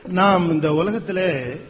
நாம் இந்த உலகத்திலே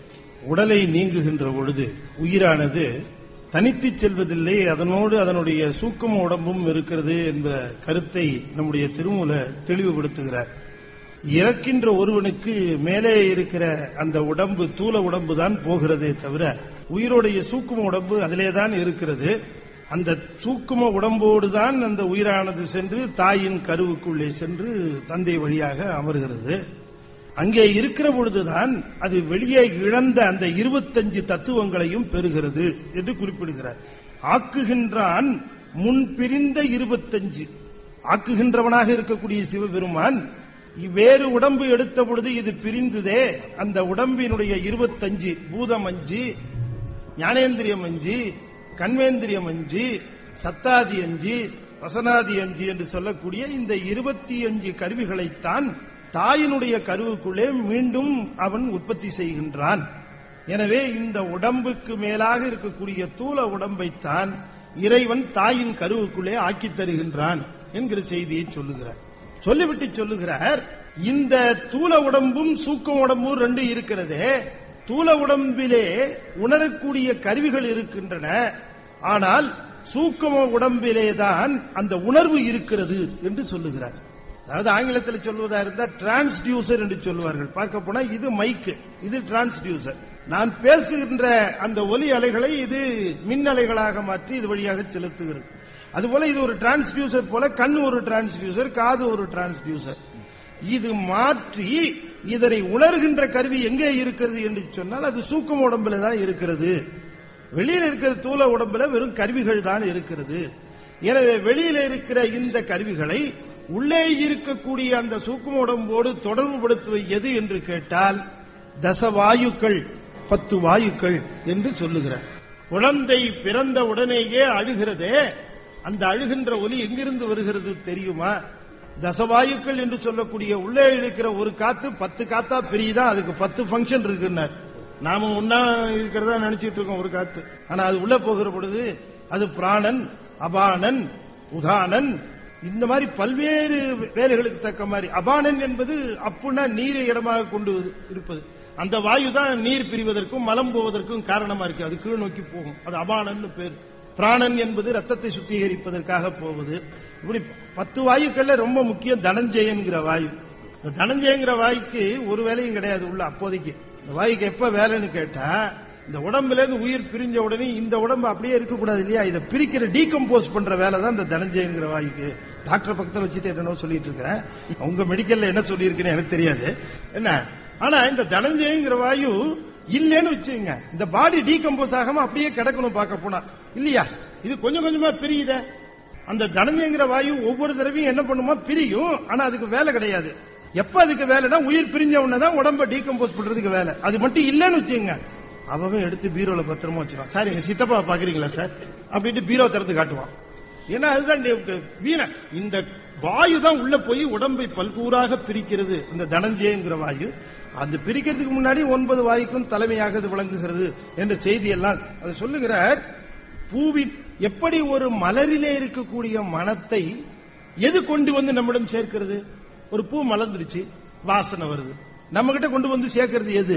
உடலை நீங்குகின்ற பொழுது உயிரானது தனித்துச் செல்வதில்லை அதனோடு அதனுடைய சூக்கும உடம்பும் இருக்கிறது என்ற கருத்தை நம்முடைய திருமூல தெளிவுபடுத்துகிறார் இறக்கின்ற ஒருவனுக்கு மேலே இருக்கிற அந்த உடம்பு தூல உடம்பு தான் போகிறதே தவிர உயிரோடைய சூக்கும உடம்பு அதிலே தான் இருக்கிறது அந்த சூக்கும உடம்போடு தான் அந்த உயிரானது சென்று தாயின் கருவுக்குள்ளே சென்று தந்தை வழியாக அமர்கிறது அங்கே இருக்கிற பொழுதுதான் அது வெளியே இழந்த அந்த இருபத்தஞ்சு தத்துவங்களையும் பெறுகிறது என்று குறிப்பிடுகிறார் ஆக்குகின்றான் முன் பிரிந்த இருபத்தஞ்சு ஆக்குகின்றவனாக இருக்கக்கூடிய சிவபெருமான் வேறு உடம்பு எடுத்த பொழுது இது பிரிந்ததே அந்த உடம்பினுடைய இருபத்தஞ்சு பூதம் அஞ்சு ஞானேந்திரியம் அஞ்சு கண்வேந்திரியம் அஞ்சு சத்தாதி அஞ்சு வசனாதி அஞ்சு என்று சொல்லக்கூடிய இந்த இருபத்தி அஞ்சு கருவிகளைத்தான் தாயினுடைய கருவுக்குள்ளே மீண்டும் அவன் உற்பத்தி செய்கின்றான் எனவே இந்த உடம்புக்கு மேலாக இருக்கக்கூடிய தூல உடம்பைத்தான் இறைவன் தாயின் கருவுக்குள்ளே ஆக்கித் தருகின்றான் என்கிற செய்தியை சொல்லுகிறார் சொல்லிவிட்டு சொல்லுகிறார் இந்த தூல உடம்பும் சூக்கம் உடம்பும் ரெண்டு இருக்கிறதே தூல உடம்பிலே உணரக்கூடிய கருவிகள் இருக்கின்றன ஆனால் சூக்கம உடம்பிலேதான் அந்த உணர்வு இருக்கிறது என்று சொல்லுகிறார் அதாவது ஆங்கிலத்தில் சொல்வதா இருந்தா டிரான்ஸ்டியூசர் என்று சொல்லுவார்கள் பார்க்க போனா இது மைக்கு இது டிரான்ஸ்டியூசர் நான் பேசுகின்ற அந்த ஒலி அலைகளை இது மின் அலைகளாக மாற்றி இது வழியாக செலுத்துகிறது அதுபோல இது ஒரு டிரான்ஸ்டியூசர் போல கண் ஒரு டிரான்ஸ்டியூசர் காது ஒரு டிரான்ஸ்டியூசர் இது மாற்றி இதனை உணர்கின்ற கருவி எங்கே இருக்கிறது என்று சொன்னால் அது சூக்கம் உடம்புல தான் இருக்கிறது வெளியில இருக்கிற தூல உடம்புல வெறும் கருவிகள் தான் இருக்கிறது எனவே வெளியில இருக்கிற இந்த கருவிகளை உள்ளே இருக்கக்கூடிய அந்த சூக்கும உடம்போடு தொடர்புபடுத்துவது எது என்று கேட்டால் தசவாயுக்கள் பத்து வாயுக்கள் என்று சொல்லுகிறார் குழந்தை பிறந்த உடனேயே அழுகிறதே அந்த அழுகின்ற ஒலி எங்கிருந்து வருகிறது தெரியுமா தசவாயுக்கள் என்று சொல்லக்கூடிய உள்ளே இருக்கிற ஒரு காத்து பத்து காத்தா பிரியுதா அதுக்கு பத்து ஃபங்க்ஷன் இருக்குன்னார் நாம ஒன்னா இருக்கிறதா நினைச்சிட்டு இருக்கோம் ஒரு காத்து ஆனா அது உள்ள போகிற பொழுது அது பிராணன் அபானன் உதானன் இந்த மாதிரி பல்வேறு வேலைகளுக்கு தக்க மாதிரி அபானன் என்பது அப்புனா நீரை இடமாக கொண்டு இருப்பது அந்த வாயு தான் நீர் பிரிவதற்கும் மலம் போவதற்கும் காரணமா இருக்கு அது கீழ் நோக்கி போகும் அது அபானன் பேர் பிராணன் என்பது ரத்தத்தை சுத்திகரிப்பதற்காக போவது இப்படி பத்து வாயுக்கள்ல ரொம்ப முக்கியம் தனஞ்சயன்கிற வாயு இந்த தனஞ்சயங்கிற வாய்க்கு ஒரு வேலையும் கிடையாது உள்ள அப்போதைக்கு இந்த வாய்க்கு எப்ப வேலைன்னு கேட்டா இந்த உடம்புல இருந்து உயிர் பிரிஞ்ச உடனே இந்த உடம்பு அப்படியே இருக்கக்கூடாது இல்லையா இதை பிரிக்கிற டீகம்போஸ் பண்ற வேலை தான் இந்த தனஞ்சயங்கிற வாய்க்கு டாக்டர் பக்கத்துல வச்சுட்டு என்னவோ சொல்லிட்டு இருக்கிறேன் உங்க மெடிக்கல்ல என்ன சொல்லியிருக்குன்னு எனக்கு தெரியாது என்ன ஆனா இந்த தனஞ்சயங்கிற வாயு இல்லன்னு வச்சுங்க இந்த பாடி டீகம்போஸ் ஆகாம அப்படியே கிடக்கணும் பார்க்க போனா இல்லையா இது கொஞ்சம் கொஞ்சமா பிரியுத அந்த தனஞ்சயங்கிற வாயு ஒவ்வொரு தடவையும் என்ன பண்ணுமா பிரியும் ஆனா அதுக்கு வேலை கிடையாது எப்ப அதுக்கு வேலைனா உயிர் பிரிஞ்ச உடனே உடம்ப டீகம்போஸ் பண்றதுக்கு வேலை அது மட்டும் இல்லன்னு வச்சுங்க அவன் எடுத்து பீரோல பத்திரமா வச்சிருவான் சார் எங்க சித்தப்பா பாக்குறீங்களா சார் அப்படின்ட்டு பீரோ திறந்து காட்டுவான் ஏன்னா அதுதான் வீண இந்த வாயு தான் உள்ள போய் உடம்பை பல்கூறாக பிரிக்கிறது இந்த தனஞ்சயங்கிற வாயு அந்த பிரிக்கிறதுக்கு முன்னாடி ஒன்பது வாயுக்கும் தலைமையாக அது விளங்குகிறது என்ற செய்தி எல்லாம் அதை சொல்லுகிறார் பூவின் எப்படி ஒரு மலரிலே இருக்கக்கூடிய மனத்தை எது கொண்டு வந்து நம்மிடம் சேர்க்கிறது ஒரு பூ மலர்ந்துருச்சு வாசனை வருது நம்ம கிட்ட கொண்டு வந்து சேர்க்கிறது எது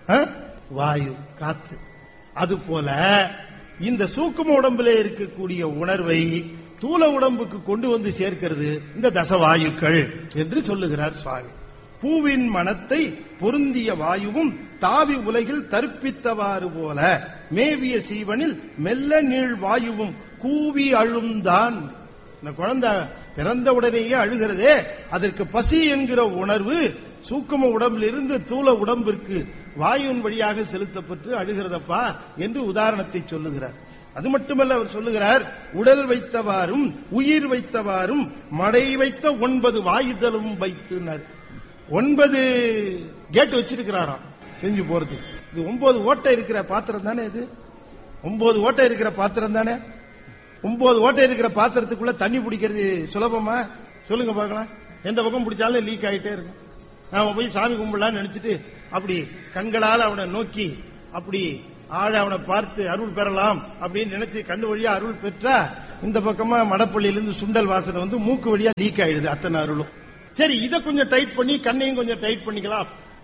வாயு காத்து அது போல இந்த சூக்கும உடம்புல இருக்கக்கூடிய உணர்வை தூல உடம்புக்கு கொண்டு வந்து சேர்க்கிறது இந்த தசவாயுக்கள் என்று சொல்லுகிறார் சுவாமி பூவின் மனத்தை பொருந்திய வாயுவும் தாவி உலகில் தற்பித்தவாறு போல மேவிய சீவனில் மெல்ல நீள் வாயுவும் கூவி அழுந்தான் இந்த குழந்தை பிறந்த உடனேயே அழுகிறதே அதற்கு பசி என்கிற உணர்வு சூக்கும உடம்பிலிருந்து தூல உடம்பிற்கு வாயுவின் வழியாக செலுத்தப்பட்டு அழுகிறதப்பா என்று உதாரணத்தை சொல்லுகிறார் அது மட்டுமல்ல அவர் சொல்லுகிறார் உடல் வைத்தவாறும் உயிர் வைத்தவாறும் மடை வைத்த ஒன்பது வாயுதலும் வைத்துனர் ஒன்பது கேட் வச்சிருக்கிறாராம் செஞ்சு போறது இது ஒன்பது ஓட்டை இருக்கிற பாத்திரம் தானே இது ஒன்பது ஓட்டை இருக்கிற பாத்திரம் தானே ஒன்பது ஓட்டை இருக்கிற பாத்திரத்துக்குள்ள தண்ணி பிடிக்கிறது சுலபமா சொல்லுங்க பார்க்கலாம் எந்த பக்கம் பிடிச்சாலும் லீக் ஆகிட்டே இருக்கும் நாம போய் சாமி கும்பிடலாம்னு நினைச்சிட்டு அப்படி கண்களால் அவனை நோக்கி அப்படி ஆழ அவனை பார்த்து அருள் பெறலாம் அப்படின்னு நினைச்சு கண்ணு வழியா அருள் பெற்றா இந்த பக்கமா மடப்பள்ளியிலிருந்து சுண்டல் வாசனை வந்து மூக்கு வழியா லீக் ஆயிடுது அத்தனை அருளும் சரி இதை கொஞ்சம் டைட் பண்ணி கண்ணையும் கொஞ்சம் டைட் பண்ணிக்கலாம்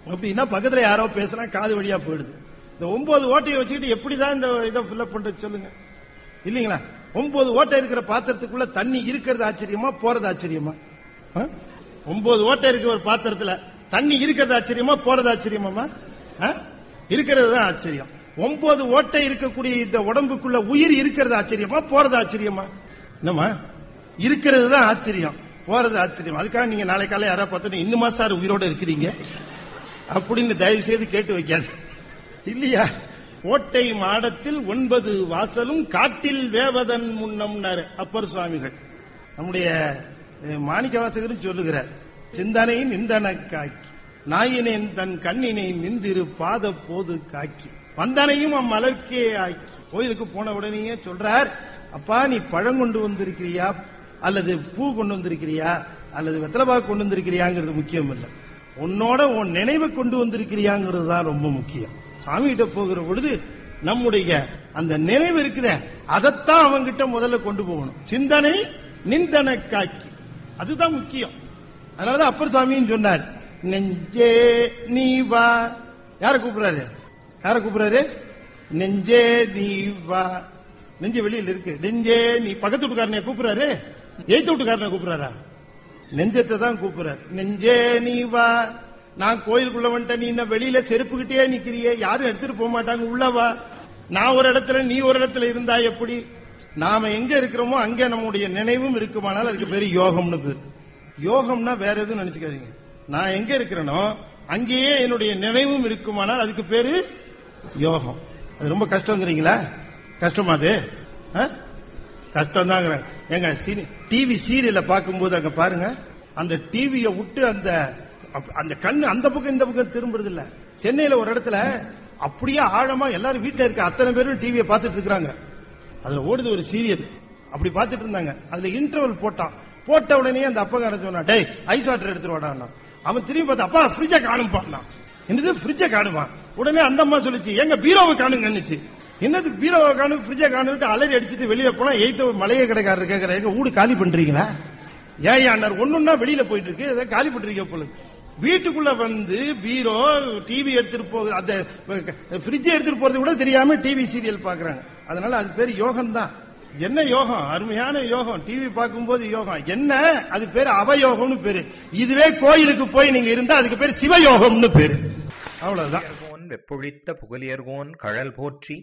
அப்படின்னா பக்கத்துல யாரோ பேசினா காது வழியா போயிடுது இந்த ஒன்பது ஓட்டையை வச்சுக்கிட்டு எப்படிதான் இந்த இதை ஃபில்அப் பண்றது சொல்லுங்க இல்லீங்களா ஒன்பது ஓட்டை இருக்கிற பாத்திரத்துக்குள்ள தண்ணி இருக்கிறது ஆச்சரியமா போறது ஆச்சரியமா ஆ? ஒன்பது ஓட்டை இருக்கிற ஒரு பாத்திரத்துல தண்ணி இருக்கிறது ஆச்சரியமா போறது ஆச்சரியமாமா ஆ? இருக்கிறது தான் ஆச்சரியம் ஒன்பது ஓட்டை இருக்கக்கூடிய இந்த உடம்புக்குள்ள உயிர் இருக்கிறது ஆச்சரியமா போறது ஆச்சரியமா என்னம்மா இருக்கிறது தான் ஆச்சரியம் போறது ஆச்சரியம் அதுக்காக நீங்க நாளை காலை யாராவது பார்த்தோன்னா இன்னுமா சார் உயிரோட இருக்கிறீங்க அப்படின்னு தயவு செய்து கேட்டு வைக்காது இல்லையா கோட்டை மாடத்தில் ஒன்பது வாசலும் காட்டில் வேவதன் முன்னம்னாரு அப்பர் சுவாமிகள் நம்முடைய அஹ், மாணிக்க வாசகரும் சொல்லுகிறார் சிந்தனை நிந்தன காக்கி நாயினேன் தன் கண்ணினை நிந்திரு பாத போது காக்கி வந்தனையும் அம்மலர்க்கே ஆக்கி கோயிலுக்கு போன உடனேயே சொல்றார் அப்பா நீ பழம் கொண்டு வந்திருக்கிறியா அல்லது பூ கொண்டு வந்திருக்கிறியா அல்லது வெத்தலைபாக்கு கொண்டு வந்திருக்கிறியாங்கிறது முக்கியம் இல்லை உன்னோட உன் நினைவை கொண்டு வந்திருக்கிறியாங்கிறது தான் ரொம்ப முக்கியம் சாமி கிட்ட போகிற பொழுது நம்முடைய அந்த நினைவு இருக்குதே அதைத்தான் அவங்கிட்ட முதல்ல கொண்டு போகணும் சிந்தனை நிந்தன காக்கி அதுதான் முக்கியம் அதனாலதான் அப்பர் சாமின்னு சொன்னார் நெஞ்சே நீ வா யார கூப்பிடுறாரு யார கூப்பிடுறாரு நெஞ்சே நீ வா நெஞ்சு வெளியில இருக்கு நெஞ்சே நீ பக்கத்து வீட்டுக்காரனை கூப்பிடுறாரு எய்த்து வீட்டுக்காரனை கூப்பிடுறாரா நெஞ்சத்தை தான் கூப்பிடுறாரு நெஞ்சே நீ வா நான் கோயிலுக்குள்ள வந்துட்டேன் நீ இன்னும் வெளியில செருப்புக்கிட்டே நிக்கிறியே யாரும் எடுத்துட்டு போக மாட்டாங்க உள்ள வா நான் ஒரு இடத்துல நீ ஒரு இடத்துல இருந்தா எப்படி நாம எங்க இருக்கிறோமோ அங்க நம்முடைய நினைவும் இருக்குமானால் அதுக்கு பேரு யோகம்னு பேரு யோகம்னா வேற எதுவும் நினைச்சுக்காதீங்க நான் எங்க இருக்கிறேனோ அங்கேயே என்னுடைய நினைவும் இருக்குமானால் அதுக்கு பேரு யோகம் அது ரொம்ப கஷ்டங்கிறீங்களா கஷ்டமா அது ஆ? கஷ்டம் தாங்க எங்க டிவி சீரியல பார்க்கும்போது அங்க பாருங்க அந்த டிவியை விட்டு அந்த அப்- அந்த கண்ணு அந்த பக்கம் இந்த பக்கம் திரும்புறது இல்ல சென்னையில ஒரு இடத்துல அப்படியே ஆழமா எல்லாரும் வீட்டுல இருக்க அத்தனை பேரும் டிவியை பார்த்துட்டு இருக்காங்க அதுல ஓடுது ஒரு சீரியல் அப்படி பார்த்துட்டு இருந்தாங்க அதுல இன்டர்வல் போட்டான் போட்ட உடனே அந்த அப்பகாரன் சொன்னா டேய் ஐஸ் வாட்டர் எடுத்துட்டு வாடான்னா அவன் திரும்பி பார்த்து அப்பா ஃப்ரிட்ஜ காணும் பாடினா என்னது ஃப்ரிட்ஜ காணுமா உடனே அந்த அம்மா சொல்லிச்சு எங்க பீரோவை காணுங்கன்னுச்சு என்னது பீரோவை காணும் ஃப்ரிட்ஜ காணுட்டு அலறி அடிச்சிட்டு வெளியில போனா எய்த்த மளிகை கடைக்காரர் கேட்கற எங்க வீடு காலி பண்றீங்களா ஏன் அண்ணர் ஒண்ணுன்னா வெளியில போயிட்டு இருக்கு ஏதோ காலி பண்றீங்க போல வீட்டுக்குள்ள வந்து பீரோ டிவி எடுத்துட்டு போகுது அந்த ஃப்ரிட்ஜ் எடுத்துட்டு போறது கூட தெரியாம டிவி சீரியல் பாக்குறாங்க அதனால அது பேர் யோகம் தான் என்ன யோகம் அருமையான யோகம் டிவி பார்க்கும்போது யோகம் என்ன அது பேரு அவயோகம்னு பேரு இதுவே கோயிலுக்கு போய் நீங்க இருந்தா அதுக்கு பேர் சிவயோகம்னு பேரு அவ்வளவுதான் புகலியர்கோன் வெப்பொழித்த புகலியர்கோன் கழல் போற்றி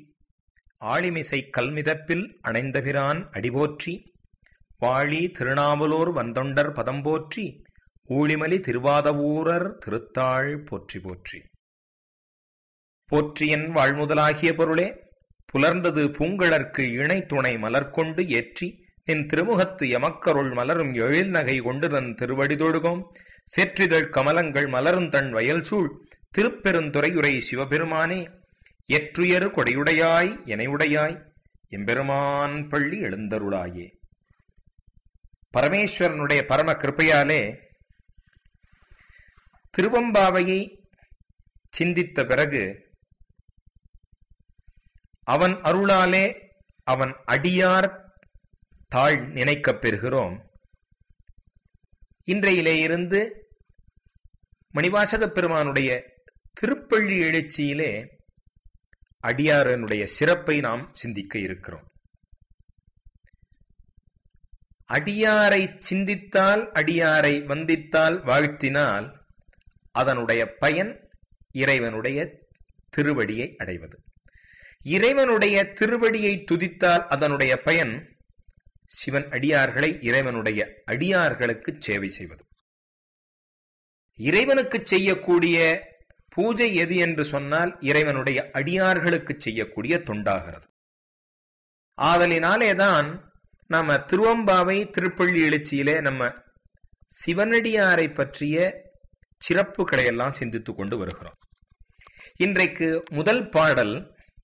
ஆழிமிசை கல்மிதப்பில் அணைந்தபிரான் அடிபோற்றி வாழி திருநாவலூர் வந்தொண்டர் பதம் போற்றி ஊழிமலி திருவாதவூரர் திருத்தாள் போற்றி போற்றி போற்றியன் வாழ்முதலாகிய பொருளே புலர்ந்தது பூங்கழற்கு இணை துணை மலர்கொண்டு ஏற்றி நின் திருமுகத்து எமக்கருள் மலரும் எழில் நகை கொண்டு நன் திருவடி தொழுகோம் சேற்றிதழ் கமலங்கள் மலரும் தன் வயல் சூழ் திருப்பெருந்துறையுரை சிவபெருமானே எற்றுயரு கொடையுடையாய் எனையுடையாய் எம்பெருமான் பள்ளி எழுந்தருளாயே பரமேஸ்வரனுடைய பரம கிருப்பையாலே திருவம்பாவையை சிந்தித்த பிறகு அவன் அருளாலே அவன் அடியார் தாழ் நினைக்கப் பெறுகிறோம் இன்றையிலே இருந்து மணிவாசகப் பெருமானுடைய திருப்பள்ளி எழுச்சியிலே அடியாரனுடைய சிறப்பை நாம் சிந்திக்க இருக்கிறோம் அடியாரை சிந்தித்தால் அடியாரை வந்தித்தால் வாழ்த்தினால் அதனுடைய பயன் இறைவனுடைய திருவடியை அடைவது இறைவனுடைய திருவடியை துதித்தால் அதனுடைய பயன் சிவன் அடியார்களை இறைவனுடைய அடியார்களுக்கு சேவை செய்வது இறைவனுக்கு செய்யக்கூடிய பூஜை எது என்று சொன்னால் இறைவனுடைய அடியார்களுக்கு செய்யக்கூடிய தொண்டாகிறது ஆதலினாலேதான் நாம திருவம்பாவை திருப்பள்ளி எழுச்சியிலே நம்ம சிவனடியாரை பற்றிய சிறப்புகளை எல்லாம் சிந்தித்துக் கொண்டு வருகிறோம் இன்றைக்கு முதல் பாடல்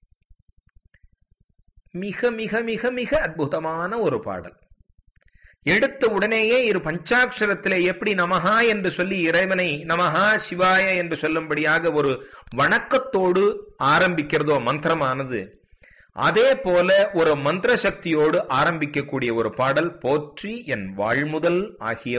மிக மிக மிக மிக அற்புதமான ஒரு பாடல் எடுத்த உடனேயே இரு பஞ்சாட்சரத்திலே எப்படி நமஹா என்று சொல்லி இறைவனை நமஹா சிவாய என்று சொல்லும்படியாக ஒரு வணக்கத்தோடு ஆரம்பிக்கிறதோ மந்திரமானது அதே போல ஒரு மந்திர சக்தியோடு ஆரம்பிக்கக்கூடிய ஒரு பாடல் போற்றி என் வாழ்முதல் ஆகிய